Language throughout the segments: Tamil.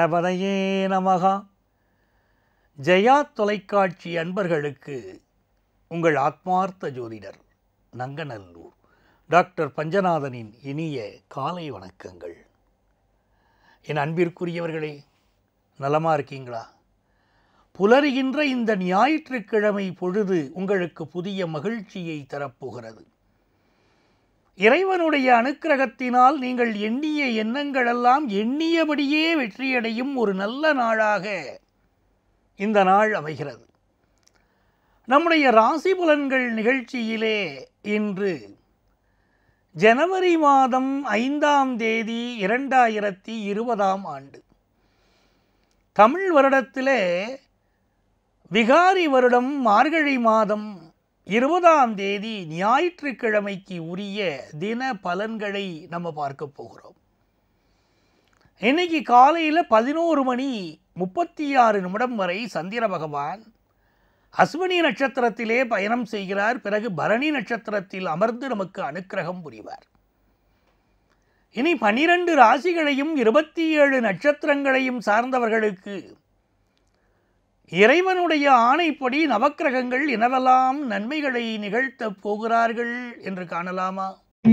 கணபதையே நமகா ஜெயா தொலைக்காட்சி அன்பர்களுக்கு உங்கள் ஆத்மார்த்த ஜோதிடர் நங்கநல்லூர் டாக்டர் பஞ்சநாதனின் இனிய காலை வணக்கங்கள் என் அன்பிற்குரியவர்களே நலமா இருக்கீங்களா புலருகின்ற இந்த ஞாயிற்றுக்கிழமை பொழுது உங்களுக்கு புதிய மகிழ்ச்சியை தரப்போகிறது இறைவனுடைய அனுக்கிரகத்தினால் நீங்கள் எண்ணிய எண்ணங்களெல்லாம் எண்ணியபடியே வெற்றியடையும் ஒரு நல்ல நாளாக இந்த நாள் அமைகிறது நம்முடைய ராசி புலன்கள் நிகழ்ச்சியிலே இன்று ஜனவரி மாதம் ஐந்தாம் தேதி இரண்டாயிரத்தி இருபதாம் ஆண்டு தமிழ் வருடத்திலே விகாரி வருடம் மார்கழி மாதம் இருபதாம் தேதி ஞாயிற்றுக்கிழமைக்கு உரிய தின பலன்களை நம்ம பார்க்க போகிறோம் இன்னைக்கு காலையில் பதினோரு மணி முப்பத்தி ஆறு நிமிடம் வரை சந்திர பகவான் அஸ்வினி நட்சத்திரத்திலே பயணம் செய்கிறார் பிறகு பரணி நட்சத்திரத்தில் அமர்ந்து நமக்கு அனுக்கிரகம் புரிவார் இனி பனிரெண்டு ராசிகளையும் இருபத்தி ஏழு நட்சத்திரங்களையும் சார்ந்தவர்களுக்கு இறைவனுடைய ஆணைப்படி நவக்கிரகங்கள் எனவெல்லாம் நன்மைகளை நிகழ்த்தப் போகிறார்கள் என்று காணலாமா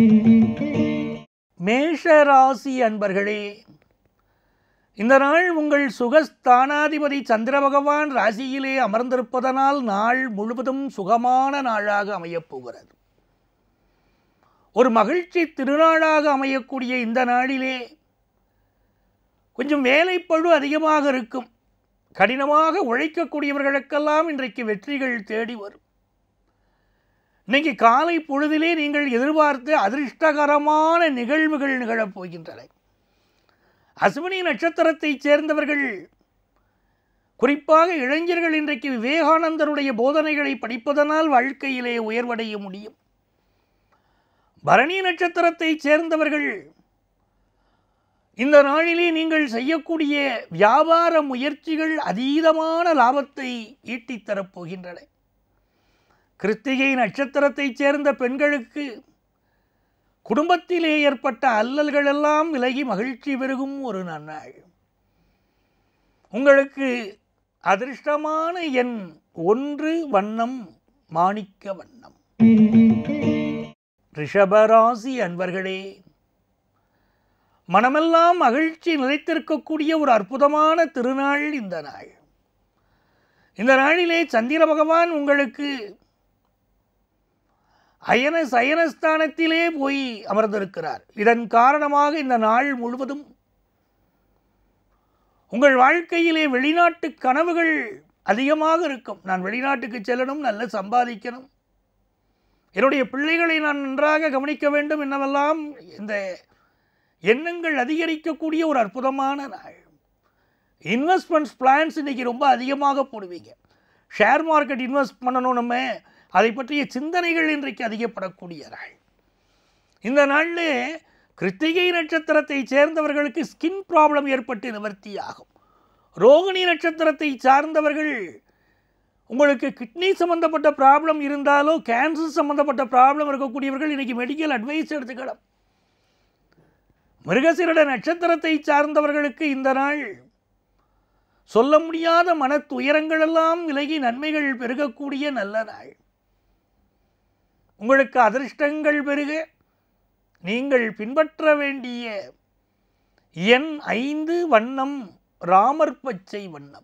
மேஷ ராசி அன்பர்களே இந்த நாள் உங்கள் சுகஸ்தானாதிபதி சந்திர பகவான் ராசியிலே அமர்ந்திருப்பதனால் நாள் முழுவதும் சுகமான நாளாக அமையப் போகிறது ஒரு மகிழ்ச்சி திருநாளாக அமையக்கூடிய இந்த நாளிலே கொஞ்சம் வேலைப்பழு அதிகமாக இருக்கும் கடினமாக உழைக்கக்கூடியவர்களுக்கெல்லாம் இன்றைக்கு வெற்றிகள் தேடி வரும் இன்னைக்கு காலை பொழுதிலே நீங்கள் எதிர்பார்த்து அதிர்ஷ்டகரமான நிகழ்வுகள் நிகழப் போகின்றன அஸ்வினி நட்சத்திரத்தைச் சேர்ந்தவர்கள் குறிப்பாக இளைஞர்கள் இன்றைக்கு விவேகானந்தருடைய போதனைகளை படிப்பதனால் வாழ்க்கையிலே உயர்வடைய முடியும் பரணி நட்சத்திரத்தைச் சேர்ந்தவர்கள் இந்த நாளிலே நீங்கள் செய்யக்கூடிய வியாபார முயற்சிகள் அதீதமான லாபத்தை ஈட்டித் தரப்போகின்றன கிருத்திகை நட்சத்திரத்தைச் சேர்ந்த பெண்களுக்கு குடும்பத்திலே ஏற்பட்ட அல்லல்கள் எல்லாம் விலகி மகிழ்ச்சி பெருகும் ஒரு நன்னாள் உங்களுக்கு அதிர்ஷ்டமான எண் ஒன்று வண்ணம் மாணிக்க வண்ணம் ரிஷபராசி அன்பர்களே மனமெல்லாம் மகிழ்ச்சி நிலைத்திருக்கக்கூடிய ஒரு அற்புதமான திருநாள் இந்த நாள் இந்த நாளிலே சந்திர பகவான் உங்களுக்கு அயன சயனஸ்தானத்திலே போய் அமர்ந்திருக்கிறார் இதன் காரணமாக இந்த நாள் முழுவதும் உங்கள் வாழ்க்கையிலே வெளிநாட்டு கனவுகள் அதிகமாக இருக்கும் நான் வெளிநாட்டுக்கு செல்லணும் நல்ல சம்பாதிக்கணும் என்னுடைய பிள்ளைகளை நான் நன்றாக கவனிக்க வேண்டும் என்னவெல்லாம் இந்த எண்ணங்கள் அதிகரிக்கக்கூடிய ஒரு அற்புதமான நாள் இன்வெஸ்ட்மெண்ட்ஸ் பிளான்ஸ் இன்றைக்கி ரொம்ப அதிகமாக போடுவீங்க ஷேர் மார்க்கெட் இன்வெஸ்ட் பண்ணணும் நம்ம அதை பற்றிய சிந்தனைகள் இன்றைக்கு அதிகப்படக்கூடிய நாள் இந்த நாளில் கிருத்திகை நட்சத்திரத்தை சேர்ந்தவர்களுக்கு ஸ்கின் ப்ராப்ளம் ஏற்பட்டு நிவர்த்தி ஆகும் ரோகிணி நட்சத்திரத்தை சார்ந்தவர்கள் உங்களுக்கு கிட்னி சம்மந்தப்பட்ட ப்ராப்ளம் இருந்தாலோ கேன்சர் சம்மந்தப்பட்ட ப்ராப்ளம் இருக்கக்கூடியவர்கள் இன்றைக்கி மெடிக்கல் அட்வைஸ் எடுத்துக்கலாம் மிருகசிரட நட்சத்திரத்தை சார்ந்தவர்களுக்கு இந்த நாள் சொல்ல முடியாத மன துயரங்களெல்லாம் விலகி நன்மைகள் பெருகக்கூடிய நல்ல நாள் உங்களுக்கு அதிர்ஷ்டங்கள் பெருக நீங்கள் பின்பற்ற வேண்டிய எண் ஐந்து வண்ணம் ராமர் பச்சை வண்ணம்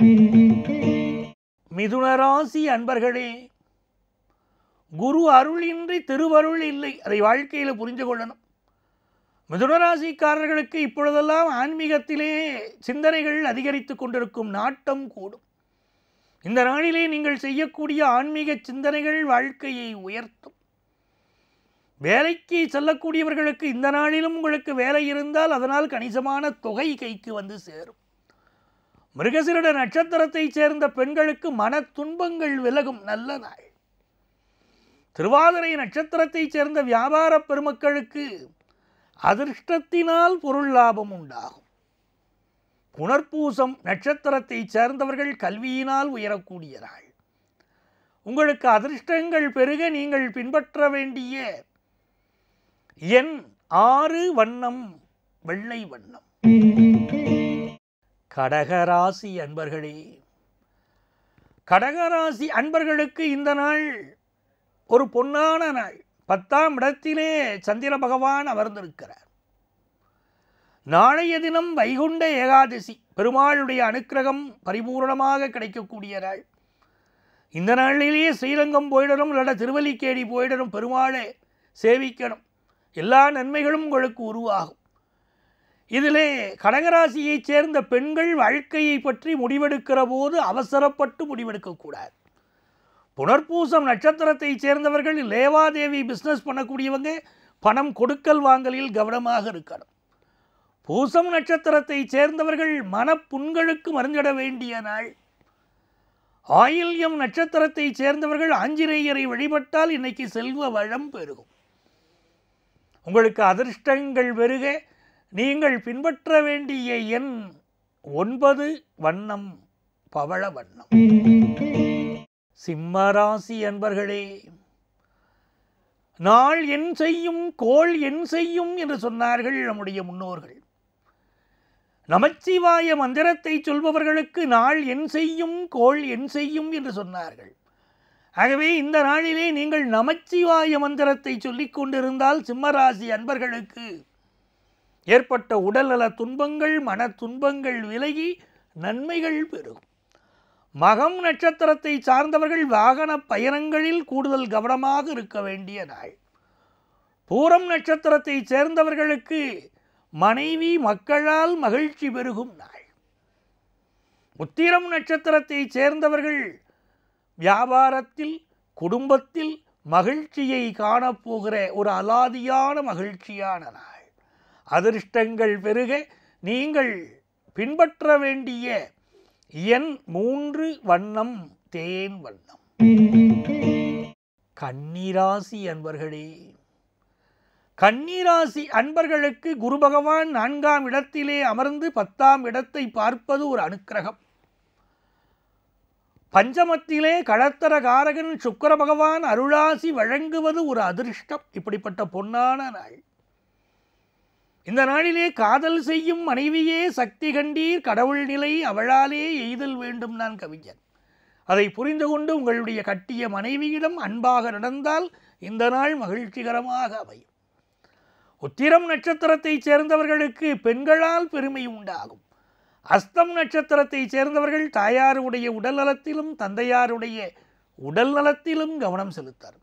மிதுனராசி அன்பர்களே குரு அருளின்றி திருவருள் இல்லை அதை வாழ்க்கையில் புரிந்து கொள்ளணும் மிதுனராசிக்காரர்களுக்கு இப்பொழுதெல்லாம் ஆன்மீகத்திலே சிந்தனைகள் அதிகரித்து கொண்டிருக்கும் நாட்டம் கூடும் இந்த நாளிலே நீங்கள் செய்யக்கூடிய ஆன்மீக சிந்தனைகள் வாழ்க்கையை உயர்த்தும் வேலைக்கு செல்லக்கூடியவர்களுக்கு இந்த நாளிலும் உங்களுக்கு வேலை இருந்தால் அதனால் கணிசமான தொகை கைக்கு வந்து சேரும் மிருகசிரட நட்சத்திரத்தைச் சேர்ந்த பெண்களுக்கு மன துன்பங்கள் விலகும் நல்ல நாள் திருவாதிரை நட்சத்திரத்தைச் சேர்ந்த வியாபார பெருமக்களுக்கு அதிர்ஷ்டத்தினால் பொருள் லாபம் உண்டாகும் புனர்பூசம் நட்சத்திரத்தை சேர்ந்தவர்கள் கல்வியினால் உயரக்கூடிய நாள் உங்களுக்கு அதிர்ஷ்டங்கள் பெருக நீங்கள் பின்பற்ற வேண்டிய எண் ஆறு வண்ணம் வெள்ளை வண்ணம் கடகராசி அன்பர்களே கடகராசி அன்பர்களுக்கு இந்த நாள் ஒரு பொன்னான நாள் பத்தாம் இடத்திலே சந்திர பகவான் அமர்ந்திருக்கிறார் நாளைய தினம் வைகுண்ட ஏகாதசி பெருமாளுடைய அனுக்கிரகம் பரிபூரணமாக கிடைக்கக்கூடிய நாள் இந்த நாளிலேயே ஸ்ரீரங்கம் போயிடணும் இல்லாட்ட திருவல்லிக்கேணி போயிடணும் பெருமாளை சேவிக்கணும் எல்லா நன்மைகளும் உங்களுக்கு உருவாகும் இதிலே கடகராசியைச் சேர்ந்த பெண்கள் வாழ்க்கையை பற்றி முடிவெடுக்கிற போது அவசரப்பட்டு முடிவெடுக்கக்கூடாது புனர்பூசம் நட்சத்திரத்தைச் சேர்ந்தவர்கள் லேவாதேவி பிஸ்னஸ் பண்ணக்கூடியவங்க பணம் கொடுக்கல் வாங்கலில் கவனமாக இருக்கணும் பூசம் நட்சத்திரத்தைச் சேர்ந்தவர்கள் மனப்புண்களுக்கு மருந்திட வேண்டிய நாள் ஆயில்யம் நட்சத்திரத்தைச் சேர்ந்தவர்கள் ஆஞ்சநேயரை வழிபட்டால் இன்னைக்கு செல்வ வளம் பெருகும் உங்களுக்கு அதிர்ஷ்டங்கள் பெருக நீங்கள் பின்பற்ற வேண்டிய எண் ஒன்பது வண்ணம் பவள வண்ணம் சிம்மராசி அன்பர்களே நாள் என் செய்யும் கோள் என் செய்யும் என்று சொன்னார்கள் நம்முடைய முன்னோர்கள் நமச்சிவாய மந்திரத்தை சொல்பவர்களுக்கு நாள் என் செய்யும் கோள் என் செய்யும் என்று சொன்னார்கள் ஆகவே இந்த நாளிலே நீங்கள் நமச்சிவாய மந்திரத்தை சொல்லிக் கொண்டிருந்தால் சிம்மராசி அன்பர்களுக்கு ஏற்பட்ட உடல்நல துன்பங்கள் மன துன்பங்கள் விலகி நன்மைகள் பெருகும் மகம் நட்சத்திரத்தை சார்ந்தவர்கள் வாகன பயணங்களில் கூடுதல் கவனமாக இருக்க வேண்டிய நாள் பூரம் நட்சத்திரத்தை சேர்ந்தவர்களுக்கு மனைவி மக்களால் மகிழ்ச்சி பெருகும் நாள் உத்திரம் நட்சத்திரத்தை சேர்ந்தவர்கள் வியாபாரத்தில் குடும்பத்தில் மகிழ்ச்சியை காணப்போகிற ஒரு அலாதியான மகிழ்ச்சியான நாள் அதிர்ஷ்டங்கள் பெருக நீங்கள் பின்பற்ற வேண்டிய எண் மூன்று வண்ணம் தேன் வண்ணம் கன்னிராசி அன்பர்களே கன்னிராசி அன்பர்களுக்கு குரு பகவான் நான்காம் இடத்திலே அமர்ந்து பத்தாம் இடத்தை பார்ப்பது ஒரு அனுக்கிரகம் பஞ்சமத்திலே களத்தர காரகன் சுக்கர பகவான் அருளாசி வழங்குவது ஒரு அதிர்ஷ்டம் இப்படிப்பட்ட பொன்னான நாள் இந்த நாளிலே காதல் செய்யும் மனைவியே சக்தி கண்டீர் கடவுள் நிலை அவளாலே எய்தல் வேண்டும் நான் கவிஞன் அதை புரிந்து கொண்டு உங்களுடைய கட்டிய மனைவியிடம் அன்பாக நடந்தால் இந்த நாள் மகிழ்ச்சிகரமாக அமையும் உத்திரம் நட்சத்திரத்தைச் சேர்ந்தவர்களுக்கு பெண்களால் பெருமை உண்டாகும் அஸ்தம் நட்சத்திரத்தைச் சேர்ந்தவர்கள் தாயாருடைய உடல் நலத்திலும் தந்தையாருடைய உடல் நலத்திலும் கவனம் செலுத்தார்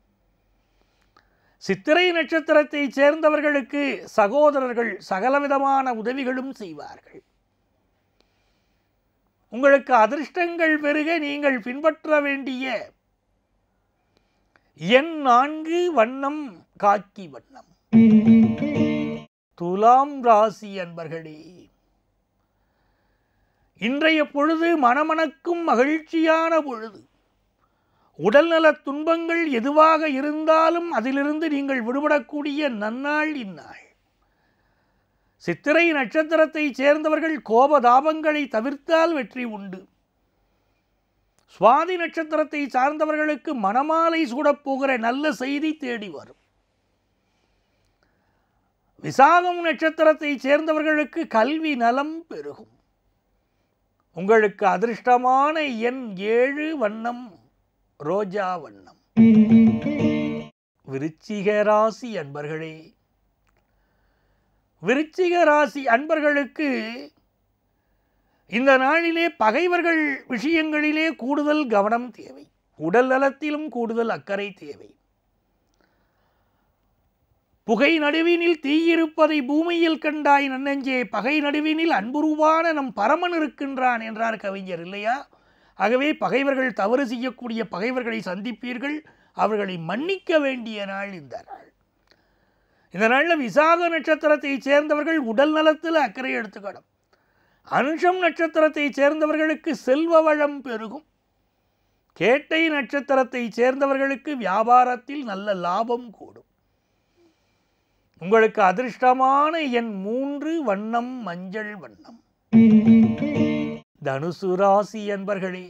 சித்திரை நட்சத்திரத்தைச் சேர்ந்தவர்களுக்கு சகோதரர்கள் சகலவிதமான உதவிகளும் செய்வார்கள் உங்களுக்கு அதிர்ஷ்டங்கள் பெருக நீங்கள் பின்பற்ற வேண்டிய எண் நான்கு வண்ணம் காக்கி வண்ணம் துலாம் ராசி அன்பர்களே இன்றைய பொழுது மனமணக்கும் மகிழ்ச்சியான பொழுது உடல்நலத் துன்பங்கள் எதுவாக இருந்தாலும் அதிலிருந்து நீங்கள் விடுபடக்கூடிய நன்னாள் இந்நாள் சித்திரை நட்சத்திரத்தை சேர்ந்தவர்கள் கோபதாபங்களை தவிர்த்தால் வெற்றி உண்டு சுவாதி நட்சத்திரத்தை சார்ந்தவர்களுக்கு மணமாலை சூடப் போகிற நல்ல செய்தி தேடி வரும் விசாகம் நட்சத்திரத்தை சேர்ந்தவர்களுக்கு கல்வி நலம் பெருகும் உங்களுக்கு அதிர்ஷ்டமான எண் ஏழு வண்ணம் ரோஜா வண்ணம் விருச்சிக ராசி அன்பர்களே விருச்சிக ராசி அன்பர்களுக்கு இந்த நாளிலே பகைவர்கள் விஷயங்களிலே கூடுதல் கவனம் தேவை உடல் நலத்திலும் கூடுதல் அக்கறை தேவை புகை நடுவினில் தீயிருப்பதை பூமியில் கண்டாய் நன்னெஞ்சே பகை நடுவினில் அன்புருவான நம் பரமன் இருக்கின்றான் என்றார் கவிஞர் இல்லையா ஆகவே பகைவர்கள் தவறு செய்யக்கூடிய பகைவர்களை சந்திப்பீர்கள் அவர்களை மன்னிக்க வேண்டிய நாள் இந்த நாள் இந்த நாளில் விசாக நட்சத்திரத்தை சேர்ந்தவர்கள் உடல் நலத்தில் அக்கறை எடுத்துக்கணும் அனுஷம் நட்சத்திரத்தை சேர்ந்தவர்களுக்கு செல்வ வளம் பெருகும் கேட்டை நட்சத்திரத்தை சேர்ந்தவர்களுக்கு வியாபாரத்தில் நல்ல லாபம் கூடும் உங்களுக்கு அதிர்ஷ்டமான எண் மூன்று வண்ணம் மஞ்சள் வண்ணம் தனுசு ராசி அன்பர்களே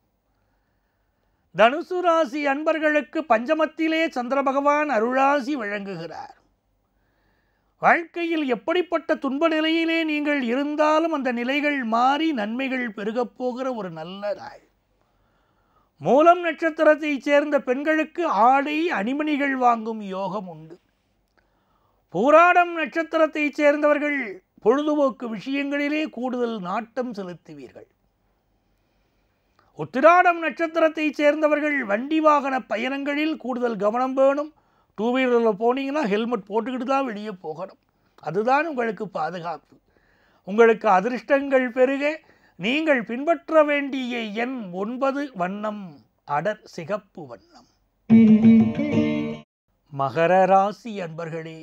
தனுசு ராசி அன்பர்களுக்கு பஞ்சமத்திலே சந்திர பகவான் அருளாசி வழங்குகிறார் வாழ்க்கையில் எப்படிப்பட்ட துன்ப நிலையிலே நீங்கள் இருந்தாலும் அந்த நிலைகள் மாறி நன்மைகள் பெருகப் போகிற ஒரு நல்ல நாள் மூலம் நட்சத்திரத்தைச் சேர்ந்த பெண்களுக்கு ஆடை அணிமணிகள் வாங்கும் யோகம் உண்டு பூராடம் நட்சத்திரத்தைச் சேர்ந்தவர்கள் பொழுதுபோக்கு விஷயங்களிலே கூடுதல் நாட்டம் செலுத்துவீர்கள் உத்திராடம் நட்சத்திரத்தைச் சேர்ந்தவர்கள் வண்டி வாகன பயணங்களில் கூடுதல் கவனம் வேணும் டூ வீலரில் போனீங்கன்னா ஹெல்மெட் போட்டுக்கிட்டு தான் வெளியே போகணும் அதுதான் உங்களுக்கு பாதுகாப்பு உங்களுக்கு அதிர்ஷ்டங்கள் பெருக நீங்கள் பின்பற்ற வேண்டிய எண் ஒன்பது வண்ணம் அடர் சிகப்பு வண்ணம் மகர ராசி அன்பர்களே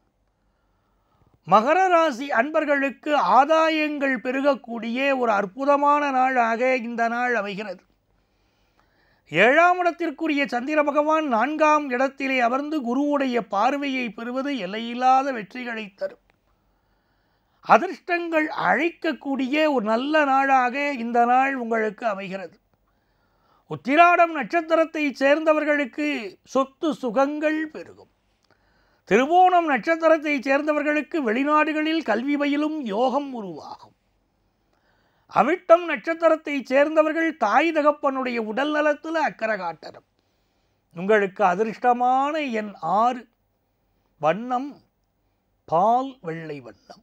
மகர ராசி அன்பர்களுக்கு ஆதாயங்கள் பெருகக்கூடிய ஒரு அற்புதமான நாளாக இந்த நாள் அமைகிறது ஏழாம் இடத்திற்குரிய சந்திர பகவான் நான்காம் இடத்திலே அமர்ந்து குருவுடைய பார்வையை பெறுவது எல்லையில்லாத வெற்றிகளை தரும் அதிர்ஷ்டங்கள் அழைக்கக்கூடிய ஒரு நல்ல நாளாக இந்த நாள் உங்களுக்கு அமைகிறது உத்திராடம் நட்சத்திரத்தை சேர்ந்தவர்களுக்கு சொத்து சுகங்கள் பெருகும் திருவோணம் நட்சத்திரத்தை சேர்ந்தவர்களுக்கு வெளிநாடுகளில் கல்வி பயிலும் யோகம் உருவாகும் அவிட்டம் நட்சத்திரத்தை சேர்ந்தவர்கள் தாய் தகப்பனுடைய உடல் நலத்தில் அக்கறை காட்டணும் உங்களுக்கு அதிர்ஷ்டமான எண் ஆறு வண்ணம் பால் வெள்ளை வண்ணம்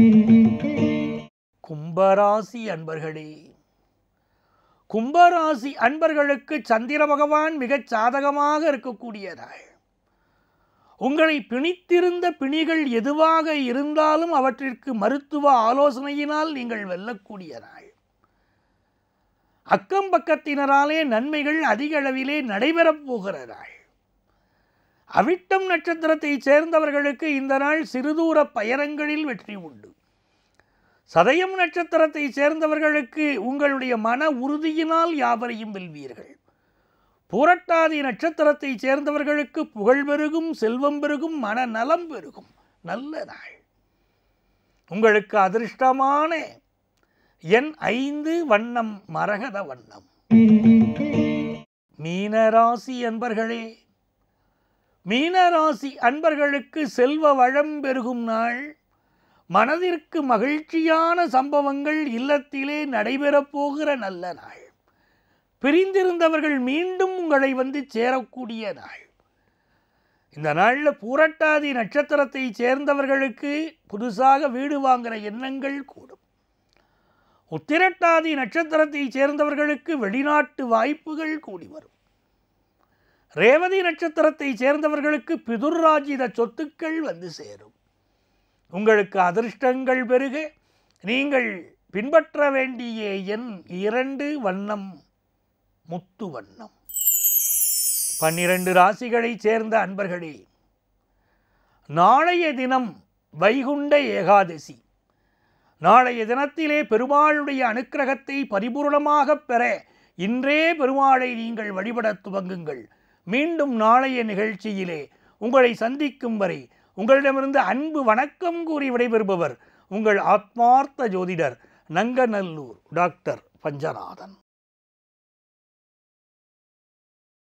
கும்பராசி அன்பர்களே கும்பராசி அன்பர்களுக்கு சந்திர பகவான் மிகச் சாதகமாக இருக்கக்கூடிய நாள் உங்களை பிணித்திருந்த பிணிகள் எதுவாக இருந்தாலும் அவற்றிற்கு மருத்துவ ஆலோசனையினால் நீங்கள் வெல்லக்கூடிய நாள் அக்கம் பக்கத்தினராலே நன்மைகள் அதிக அளவிலே நடைபெறப் போகிற நாள் அவிட்டம் நட்சத்திரத்தைச் சேர்ந்தவர்களுக்கு இந்த நாள் சிறுதூர பயணங்களில் வெற்றி உண்டு சதயம் நட்சத்திரத்தைச் சேர்ந்தவர்களுக்கு உங்களுடைய மன உறுதியினால் யாவரையும் வெல்வீர்கள் பூரட்டாதி நட்சத்திரத்தைச் சேர்ந்தவர்களுக்கு புகழ் பெருகும் செல்வம் பெருகும் மனநலம் பெருகும் நல்ல நாள் உங்களுக்கு அதிர்ஷ்டமான எண் ஐந்து வண்ணம் மரகத வண்ணம் மீனராசி அன்பர்களே மீனராசி அன்பர்களுக்கு செல்வ வளம் பெருகும் நாள் மனதிற்கு மகிழ்ச்சியான சம்பவங்கள் இல்லத்திலே நடைபெறப் போகிற நல்ல நாள் பிரிந்திருந்தவர்கள் மீண்டும் உங்களை வந்து சேரக்கூடிய நாள் இந்த நாளில் பூரட்டாதி நட்சத்திரத்தை சேர்ந்தவர்களுக்கு புதுசாக வீடு வாங்குகிற எண்ணங்கள் கூடும் உத்திரட்டாதி நட்சத்திரத்தை சேர்ந்தவர்களுக்கு வெளிநாட்டு வாய்ப்புகள் கூடி வரும் ரேவதி நட்சத்திரத்தை சேர்ந்தவர்களுக்கு பிதுர்ராஜித சொத்துக்கள் வந்து சேரும் உங்களுக்கு அதிர்ஷ்டங்கள் பெருக நீங்கள் பின்பற்ற வேண்டிய எண் இரண்டு வண்ணம் முத்து வண்ணம் பன்னிரண்டு ராசிகளைச் சேர்ந்த அன்பர்களே நாளைய தினம் வைகுண்ட ஏகாதசி நாளைய தினத்திலே பெருமாளுடைய அனுக்கிரகத்தை பரிபூர்ணமாகப் பெற இன்றே பெருமாளை நீங்கள் வழிபடத் துவங்குங்கள் மீண்டும் நாளைய நிகழ்ச்சியிலே உங்களை சந்திக்கும் வரை உங்களிடமிருந்து அன்பு வணக்கம் கூறி விடைபெறுபவர் உங்கள் ஆத்மார்த்த ஜோதிடர் நங்கநல்லூர் டாக்டர் பஞ்சநாதன்